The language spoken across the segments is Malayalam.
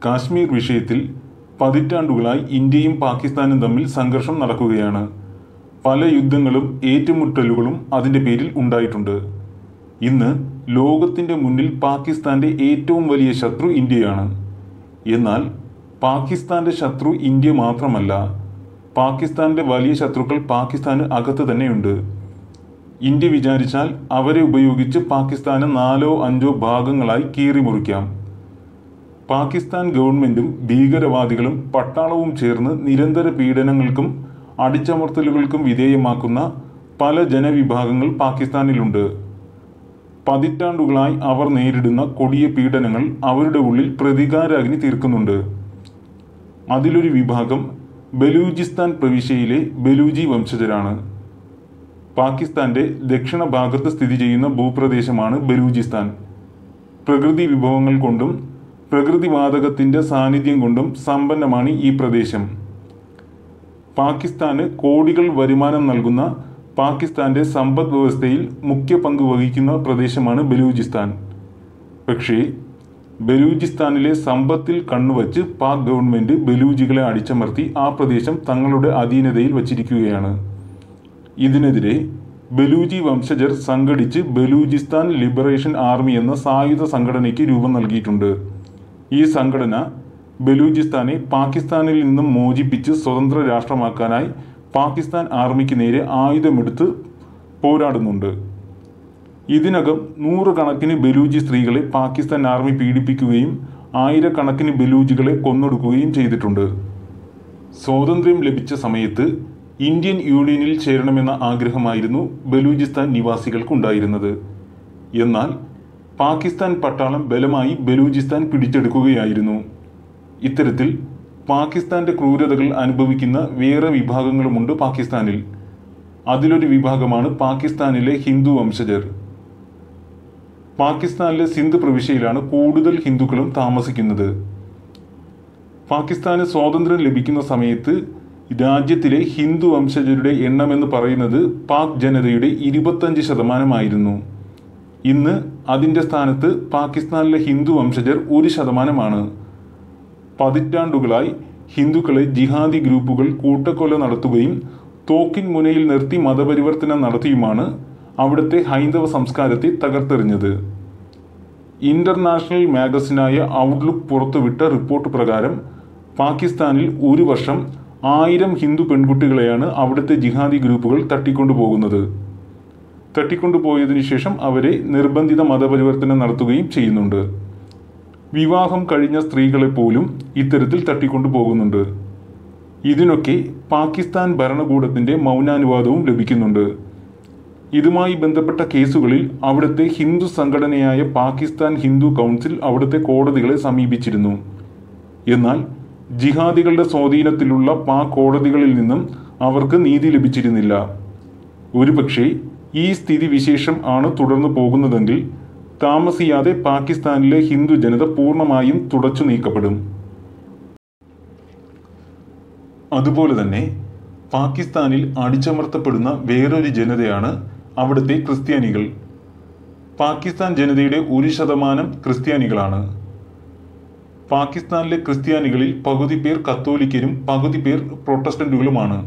കാശ്മീർ വിഷയത്തിൽ പതിറ്റാണ്ടുകളായി ഇന്ത്യയും പാകിസ്ഥാനും തമ്മിൽ സംഘർഷം നടക്കുകയാണ് പല യുദ്ധങ്ങളും ഏറ്റുമുട്ടലുകളും അതിൻ്റെ പേരിൽ ഉണ്ടായിട്ടുണ്ട് ഇന്ന് ലോകത്തിൻ്റെ മുന്നിൽ പാകിസ്ഥാൻ്റെ ഏറ്റവും വലിയ ശത്രു ഇന്ത്യയാണ് എന്നാൽ പാകിസ്ഥാൻ്റെ ശത്രു ഇന്ത്യ മാത്രമല്ല പാകിസ്ഥാൻ്റെ വലിയ ശത്രുക്കൾ പാകിസ്ഥാന് അകത്ത് തന്നെയുണ്ട് ഇന്ത്യ വിചാരിച്ചാൽ അവരെ ഉപയോഗിച്ച് പാകിസ്ഥാന് നാലോ അഞ്ചോ ഭാഗങ്ങളായി കീറിമുറിക്കാം പാകിസ്ഥാൻ ഗവൺമെൻറ്റും ഭീകരവാദികളും പട്ടാളവും ചേർന്ന് നിരന്തര പീഡനങ്ങൾക്കും അടിച്ചമർത്തലുകൾക്കും വിധേയമാക്കുന്ന പല ജനവിഭാഗങ്ങൾ പാകിസ്ഥാനിലുണ്ട് പതിറ്റാണ്ടുകളായി അവർ നേരിടുന്ന കൊടിയ പീഡനങ്ങൾ അവരുടെ ഉള്ളിൽ പ്രതികാരാഗ്നി തീർക്കുന്നുണ്ട് അതിലൊരു വിഭാഗം ബലൂചിസ്ഥാൻ പ്രവിശ്യയിലെ ബലൂജി വംശജരാണ് പാകിസ്ഥാന്റെ ദക്ഷിണ ഭാഗത്ത് സ്ഥിതി ചെയ്യുന്ന ഭൂപ്രദേശമാണ് ബലൂചിസ്ഥാൻ പ്രകൃതി വിഭവങ്ങൾ കൊണ്ടും പ്രകൃതിവാതകത്തിന്റെ സാന്നിധ്യം കൊണ്ടും സമ്പന്നമാണ് ഈ പ്രദേശം പാകിസ്ഥാന് കോടികൾ വരുമാനം നൽകുന്ന പാകിസ്ഥാന്റെ സമ്പദ് വ്യവസ്ഥയിൽ മുഖ്യ പങ്ക് വഹിക്കുന്ന പ്രദേശമാണ് ബലൂചിസ്ഥാൻ പക്ഷേ ബലൂചിസ്ഥാനിലെ സമ്പത്തിൽ കണ്ണുവച്ച് പാക് ഗവൺമെന്റ് ബലൂജികളെ അടിച്ചമർത്തി ആ പ്രദേശം തങ്ങളുടെ അധീനതയിൽ വച്ചിരിക്കുകയാണ് ഇതിനെതിരെ ബലൂജി വംശജർ സംഘടിച്ച് ബലൂചിസ്ഥാൻ ലിബറേഷൻ ആർമി എന്ന സായുധ സംഘടനയ്ക്ക് രൂപം നൽകിയിട്ടുണ്ട് ഈ സംഘടന ബലൂചിസ്ഥാനെ പാകിസ്ഥാനിൽ നിന്നും മോചിപ്പിച്ച് സ്വതന്ത്ര രാഷ്ട്രമാക്കാനായി പാകിസ്ഥാൻ ആർമിക്ക് നേരെ ആയുധമെടുത്ത് പോരാടുന്നുണ്ട് ഇതിനകം നൂറുകണക്കിന് ബലൂജി സ്ത്രീകളെ പാകിസ്ഥാൻ ആർമി പീഡിപ്പിക്കുകയും ആയിരക്കണക്കിന് ബലൂജികളെ കൊന്നൊടുക്കുകയും ചെയ്തിട്ടുണ്ട് സ്വാതന്ത്ര്യം ലഭിച്ച സമയത്ത് ഇന്ത്യൻ യൂണിയനിൽ ചേരണമെന്ന ആഗ്രഹമായിരുന്നു ബലൂചിസ്ഥാൻ നിവാസികൾക്കുണ്ടായിരുന്നത് എന്നാൽ പാകിസ്ഥാൻ പട്ടാളം ബലമായി ബലൂചിസ്ഥാൻ പിടിച്ചെടുക്കുകയായിരുന്നു ഇത്തരത്തിൽ പാകിസ്ഥാന്റെ ക്രൂരതകൾ അനുഭവിക്കുന്ന വേറെ വിഭാഗങ്ങളുമുണ്ട് പാകിസ്ഥാനിൽ അതിലൊരു വിഭാഗമാണ് പാകിസ്ഥാനിലെ ഹിന്ദു വംശജർ പാകിസ്ഥാനിലെ സിന്ധ് പ്രവിശ്യയിലാണ് കൂടുതൽ ഹിന്ദുക്കളും താമസിക്കുന്നത് പാകിസ്ഥാന് സ്വാതന്ത്ര്യം ലഭിക്കുന്ന സമയത്ത് രാജ്യത്തിലെ ഹിന്ദു വംശജരുടെ എണ്ണമെന്ന് പറയുന്നത് പാക് ജനതയുടെ ഇരുപത്തഞ്ച് ശതമാനമായിരുന്നു ഇന്ന് അതിൻ്റെ സ്ഥാനത്ത് പാകിസ്ഥാനിലെ ഹിന്ദു വംശജർ ഒരു ശതമാനമാണ് പതിറ്റാണ്ടുകളായി ഹിന്ദുക്കളെ ജിഹാദി ഗ്രൂപ്പുകൾ കൂട്ടക്കൊല നടത്തുകയും തോക്കിൻ മുനയിൽ നിർത്തി മതപരിവർത്തനം നടത്തിയുമാണ് അവിടുത്തെ ഹൈന്ദവ സംസ്കാരത്തെ തകർത്തെറിഞ്ഞത് ഇന്റർനാഷണൽ മാഗസിനായ ഔട്ട്ലുക്ക് പുറത്തുവിട്ട റിപ്പോർട്ട് പ്രകാരം പാകിസ്ഥാനിൽ ഒരു വർഷം ആയിരം ഹിന്ദു പെൺകുട്ടികളെയാണ് അവിടുത്തെ ജിഹാദി ഗ്രൂപ്പുകൾ തട്ടിക്കൊണ്ടുപോകുന്നത് തട്ടിക്കൊണ്ടുപോയതിനു ശേഷം അവരെ നിർബന്ധിത മതപരിവർത്തനം നടത്തുകയും ചെയ്യുന്നുണ്ട് വിവാഹം കഴിഞ്ഞ സ്ത്രീകളെ പോലും ഇത്തരത്തിൽ തട്ടിക്കൊണ്ടു പോകുന്നുണ്ട് ഇതിനൊക്കെ പാകിസ്ഥാൻ ഭരണകൂടത്തിന്റെ മൗനാനുവാദവും ലഭിക്കുന്നുണ്ട് ഇതുമായി ബന്ധപ്പെട്ട കേസുകളിൽ അവിടുത്തെ ഹിന്ദു സംഘടനയായ പാകിസ്ഥാൻ ഹിന്ദു കൗൺസിൽ അവിടുത്തെ കോടതികളെ സമീപിച്ചിരുന്നു എന്നാൽ ജിഹാദികളുടെ സ്വാധീനത്തിലുള്ള പാക് കോടതികളിൽ നിന്നും അവർക്ക് നീതി ലഭിച്ചിരുന്നില്ല ഒരുപക്ഷെ ഈ സ്ഥിതി വിശേഷം ആണ് തുടർന്നു പോകുന്നതെങ്കിൽ താമസിയാതെ പാകിസ്ഥാനിലെ ഹിന്ദു ജനത പൂർണ്ണമായും തുടച്ചു നീക്കപ്പെടും അതുപോലെ തന്നെ പാകിസ്ഥാനിൽ അടിച്ചമർത്തപ്പെടുന്ന വേറൊരു ജനതയാണ് അവിടുത്തെ ക്രിസ്ത്യാനികൾ പാകിസ്ഥാൻ ജനതയുടെ ഒരു ശതമാനം ക്രിസ്ത്യാനികളാണ് പാകിസ്ഥാനിലെ ക്രിസ്ത്യാനികളിൽ പകുതി പേർ കത്തോലിക്കരും പകുതി പേർ പ്രൊട്ടസ്റ്റന്റുകളുമാണ്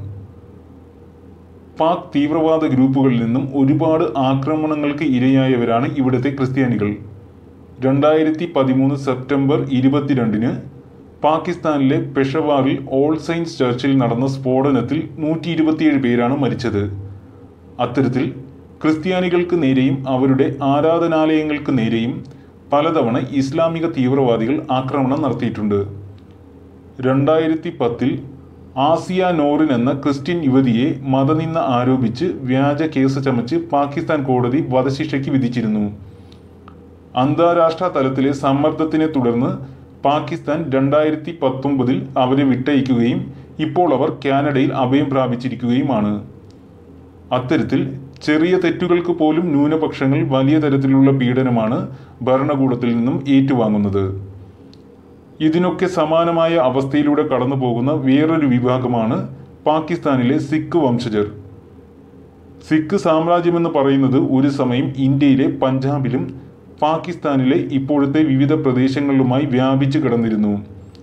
പാക് തീവ്രവാദ ഗ്രൂപ്പുകളിൽ നിന്നും ഒരുപാട് ആക്രമണങ്ങൾക്ക് ഇരയായവരാണ് ഇവിടുത്തെ ക്രിസ്ത്യാനികൾ രണ്ടായിരത്തി പതിമൂന്ന് സെപ്റ്റംബർ ഇരുപത്തിരണ്ടിന് പാകിസ്ഥാനിലെ പെഷവാറിൽ ഓൾ സൈൻസ് ചർച്ചിൽ നടന്ന സ്ഫോടനത്തിൽ നൂറ്റി ഇരുപത്തിയേഴ് പേരാണ് മരിച്ചത് അത്തരത്തിൽ ക്രിസ്ത്യാനികൾക്ക് നേരെയും അവരുടെ ആരാധനാലയങ്ങൾക്ക് നേരെയും പലതവണ ഇസ്ലാമിക തീവ്രവാദികൾ ആക്രമണം നടത്തിയിട്ടുണ്ട് രണ്ടായിരത്തി പത്തിൽ ആസിയ നോറിൻ എന്ന ക്രിസ്ത്യൻ യുവതിയെ മതനിന്ദ ആരോപിച്ച് വ്യാജ കേസ് ചമച്ച് പാകിസ്ഥാൻ കോടതി വധശിക്ഷയ്ക്ക് വിധിച്ചിരുന്നു അന്താരാഷ്ട്ര തലത്തിലെ സമ്മർദ്ദത്തിനെ തുടർന്ന് പാകിസ്ഥാൻ രണ്ടായിരത്തി പത്തൊമ്പതിൽ അവരെ വിട്ടയക്കുകയും ഇപ്പോൾ അവർ കാനഡയിൽ അഭയം പ്രാപിച്ചിരിക്കുകയുമാണ് അത്തരത്തിൽ ചെറിയ തെറ്റുകൾക്ക് പോലും ന്യൂനപക്ഷങ്ങൾ വലിയ തരത്തിലുള്ള പീഡനമാണ് ഭരണകൂടത്തിൽ നിന്നും ഏറ്റുവാങ്ങുന്നത് ഇതിനൊക്കെ സമാനമായ അവസ്ഥയിലൂടെ കടന്നു പോകുന്ന വേറൊരു വിഭാഗമാണ് പാകിസ്ഥാനിലെ സിഖ് വംശജർ സിഖ് സാമ്രാജ്യമെന്ന് പറയുന്നത് ഒരു സമയം ഇന്ത്യയിലെ പഞ്ചാബിലും പാകിസ്ഥാനിലെ ഇപ്പോഴത്തെ വിവിധ പ്രദേശങ്ങളിലുമായി വ്യാപിച്ചു കിടന്നിരുന്നു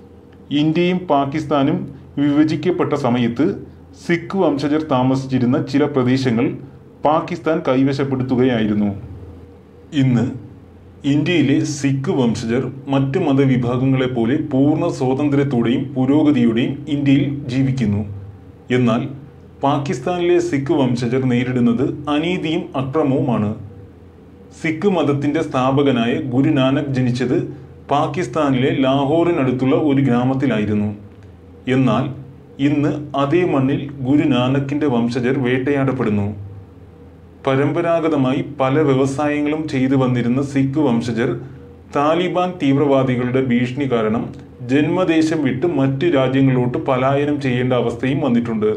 ഇന്ത്യയും പാകിസ്ഥാനും വിഭജിക്കപ്പെട്ട സമയത്ത് സിഖ് വംശജർ താമസിച്ചിരുന്ന ചില പ്രദേശങ്ങൾ പാകിസ്ഥാൻ കൈവശപ്പെടുത്തുകയായിരുന്നു ഇന്ന് ഇന്ത്യയിലെ സിഖ് വംശജർ മറ്റു മതവിഭാഗങ്ങളെ പോലെ പൂർണ്ണ സ്വാതന്ത്ര്യത്തോടെയും പുരോഗതിയോടെയും ഇന്ത്യയിൽ ജീവിക്കുന്നു എന്നാൽ പാകിസ്ഥാനിലെ സിഖ് വംശജർ നേരിടുന്നത് അനീതിയും അക്രമവുമാണ് സിഖ് മതത്തിന്റെ സ്ഥാപകനായ ഗുരുനാനക് ജനിച്ചത് പാകിസ്ഥാനിലെ ലാഹോറിനടുത്തുള്ള ഒരു ഗ്രാമത്തിലായിരുന്നു എന്നാൽ ഇന്ന് അതേ മണ്ണിൽ ഗുരുനാനക്കിന്റെ വംശജർ വേട്ടയാടപ്പെടുന്നു പരമ്പരാഗതമായി പല വ്യവസായങ്ങളും ചെയ്തു വന്നിരുന്ന സിഖ് വംശജർ താലിബാൻ തീവ്രവാദികളുടെ ഭീഷണി കാരണം ജന്മദേശം വിട്ട് മറ്റ് രാജ്യങ്ങളിലോട്ട് പലായനം ചെയ്യേണ്ട അവസ്ഥയും വന്നിട്ടുണ്ട്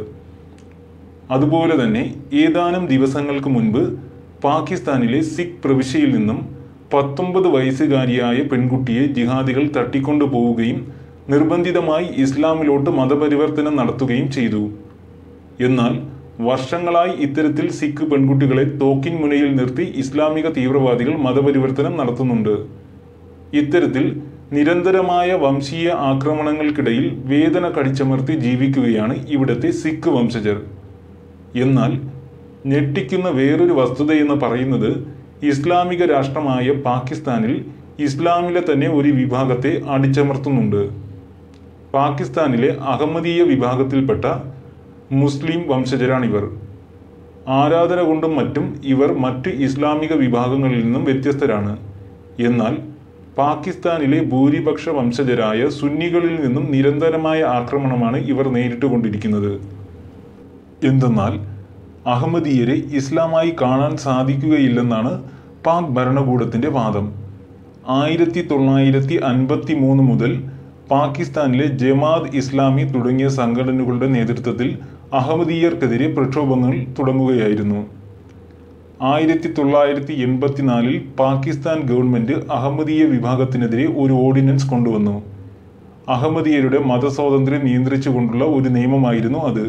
അതുപോലെ തന്നെ ഏതാനും ദിവസങ്ങൾക്ക് മുൻപ് പാകിസ്ഥാനിലെ സിഖ് പ്രവിശ്യയിൽ നിന്നും പത്തൊമ്പത് വയസ്സുകാരിയായ പെൺകുട്ടിയെ ജിഹാദികൾ തട്ടിക്കൊണ്ടു പോവുകയും നിർബന്ധിതമായി ഇസ്ലാമിലോട്ട് മതപരിവർത്തനം നടത്തുകയും ചെയ്തു എന്നാൽ വർഷങ്ങളായി ഇത്തരത്തിൽ സിഖ് പെൺകുട്ടികളെ തോക്കിൻ മുനയിൽ നിർത്തി ഇസ്ലാമിക തീവ്രവാദികൾ മതപരിവർത്തനം നടത്തുന്നുണ്ട് ഇത്തരത്തിൽ നിരന്തരമായ വംശീയ ആക്രമണങ്ങൾക്കിടയിൽ വേദന കടിച്ചമർത്തി ജീവിക്കുകയാണ് ഇവിടുത്തെ സിഖ് വംശജർ എന്നാൽ ഞെട്ടിക്കുന്ന വേറൊരു വസ്തുതയെന്ന് പറയുന്നത് ഇസ്ലാമിക രാഷ്ട്രമായ പാകിസ്ഥാനിൽ ഇസ്ലാമിലെ തന്നെ ഒരു വിഭാഗത്തെ അടിച്ചമർത്തുന്നുണ്ട് പാകിസ്ഥാനിലെ അഹമ്മദീയ വിഭാഗത്തിൽപ്പെട്ട മുസ്ലിം വംശജരാണിവർ ആരാധന കൊണ്ടും മറ്റും ഇവർ മറ്റ് ഇസ്ലാമിക വിഭാഗങ്ങളിൽ നിന്നും വ്യത്യസ്തരാണ് എന്നാൽ പാകിസ്ഥാനിലെ ഭൂരിപക്ഷ വംശജരായ സുന്നികളിൽ നിന്നും നിരന്തരമായ ആക്രമണമാണ് ഇവർ നേരിട്ടുകൊണ്ടിരിക്കുന്നത് എന്തെന്നാൽ അഹമ്മദീയരെ ഇസ്ലാമായി കാണാൻ സാധിക്കുകയില്ലെന്നാണ് പാക് ഭരണകൂടത്തിന്റെ വാദം ആയിരത്തി തൊള്ളായിരത്തി അൻപത്തി മൂന്ന് മുതൽ പാകിസ്ഥാനിലെ ജമാദ് ഇസ്ലാമി തുടങ്ങിയ സംഘടനകളുടെ നേതൃത്വത്തിൽ അഹമ്മദീയർക്കെതിരെ പ്രക്ഷോഭങ്ങൾ തുടങ്ങുകയായിരുന്നു ആയിരത്തി തൊള്ളായിരത്തി എൺപത്തിനാലിൽ പാകിസ്ഥാൻ ഗവൺമെന്റ് അഹമ്മദീയ വിഭാഗത്തിനെതിരെ ഒരു ഓർഡിനൻസ് കൊണ്ടുവന്നു അഹമ്മദീയരുടെ മതസ്വാതന്ത്ര്യം നിയന്ത്രിച്ചുകൊണ്ടുള്ള ഒരു നിയമമായിരുന്നു അത്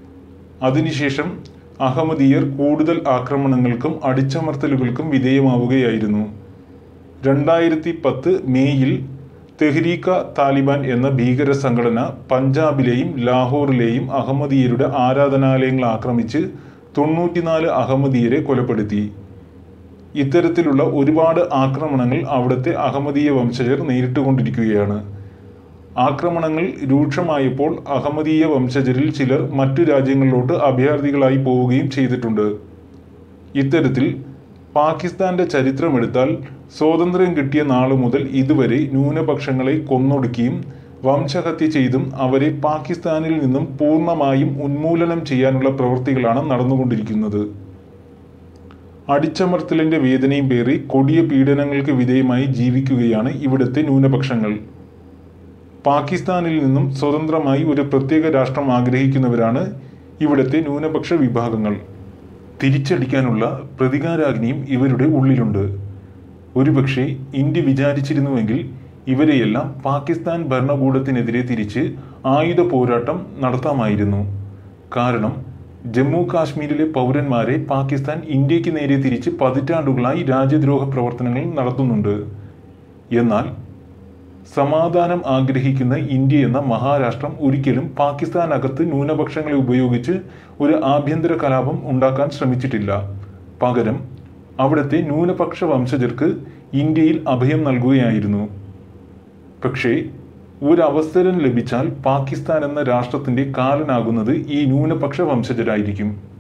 അതിനുശേഷം അഹമ്മദീയർ കൂടുതൽ ആക്രമണങ്ങൾക്കും അടിച്ചമർത്തലുകൾക്കും വിധേയമാവുകയായിരുന്നു രണ്ടായിരത്തി പത്ത് മേയിൽ തെഹ്രീക്ക താലിബാൻ എന്ന ഭീകര സംഘടന പഞ്ചാബിലെയും ലാഹോറിലെയും അഹമ്മദീയരുടെ ആരാധനാലയങ്ങൾ ആക്രമിച്ച് തൊണ്ണൂറ്റിനാല് അഹമ്മദീയരെ കൊലപ്പെടുത്തി ഇത്തരത്തിലുള്ള ഒരുപാട് ആക്രമണങ്ങൾ അവിടുത്തെ അഹമ്മദീയ വംശജർ നേരിട്ടുകൊണ്ടിരിക്കുകയാണ് ആക്രമണങ്ങൾ രൂക്ഷമായപ്പോൾ അഹമ്മദീയ വംശജരിൽ ചിലർ മറ്റു രാജ്യങ്ങളിലോട്ട് അഭയാർത്ഥികളായി പോവുകയും ചെയ്തിട്ടുണ്ട് ഇത്തരത്തിൽ പാകിസ്ഥാന്റെ ചരിത്രമെടുത്താൽ സ്വാതന്ത്ര്യം കിട്ടിയ നാളു മുതൽ ഇതുവരെ ന്യൂനപക്ഷങ്ങളെ കൊന്നൊടുക്കിയും വംശഹത്യ ചെയ്തും അവരെ പാകിസ്ഥാനിൽ നിന്നും പൂർണ്ണമായും ഉന്മൂലനം ചെയ്യാനുള്ള പ്രവൃത്തികളാണ് നടന്നുകൊണ്ടിരിക്കുന്നത് അടിച്ചമർത്തലിന്റെ വേദനയും പേറി കൊടിയ പീഡനങ്ങൾക്ക് വിധേയമായി ജീവിക്കുകയാണ് ഇവിടുത്തെ ന്യൂനപക്ഷങ്ങൾ പാകിസ്ഥാനിൽ നിന്നും സ്വതന്ത്രമായി ഒരു പ്രത്യേക രാഷ്ട്രം ആഗ്രഹിക്കുന്നവരാണ് ഇവിടുത്തെ ന്യൂനപക്ഷ വിഭാഗങ്ങൾ തിരിച്ചടിക്കാനുള്ള പ്രതികാരാഗ്നിയും ഇവരുടെ ഉള്ളിലുണ്ട് ഒരുപക്ഷെ ഇന്ത്യ വിചാരിച്ചിരുന്നുവെങ്കിൽ ഇവരെയെല്ലാം പാകിസ്ഥാൻ ഭരണകൂടത്തിനെതിരെ തിരിച്ച് ആയുധ പോരാട്ടം നടത്താമായിരുന്നു കാരണം ജമ്മു കാശ്മീരിലെ പൗരന്മാരെ പാകിസ്ഥാൻ ഇന്ത്യക്ക് നേരെ തിരിച്ച് പതിറ്റാണ്ടുകളായി രാജ്യദ്രോഹ പ്രവർത്തനങ്ങൾ നടത്തുന്നുണ്ട് എന്നാൽ സമാധാനം ആഗ്രഹിക്കുന്ന ഇന്ത്യ എന്ന മഹാരാഷ്ട്രം ഒരിക്കലും പാകിസ്ഥാനകത്ത് ന്യൂനപക്ഷങ്ങളെ ഉപയോഗിച്ച് ഒരു ആഭ്യന്തര കലാപം ഉണ്ടാക്കാൻ ശ്രമിച്ചിട്ടില്ല പകരം അവിടുത്തെ ന്യൂനപക്ഷ വംശജർക്ക് ഇന്ത്യയിൽ അഭയം നൽകുകയായിരുന്നു പക്ഷേ ഒരു അവസരം ലഭിച്ചാൽ പാകിസ്ഥാൻ എന്ന രാഷ്ട്രത്തിന്റെ കാലനാകുന്നത് ഈ ന്യൂനപക്ഷ വംശജരായിരിക്കും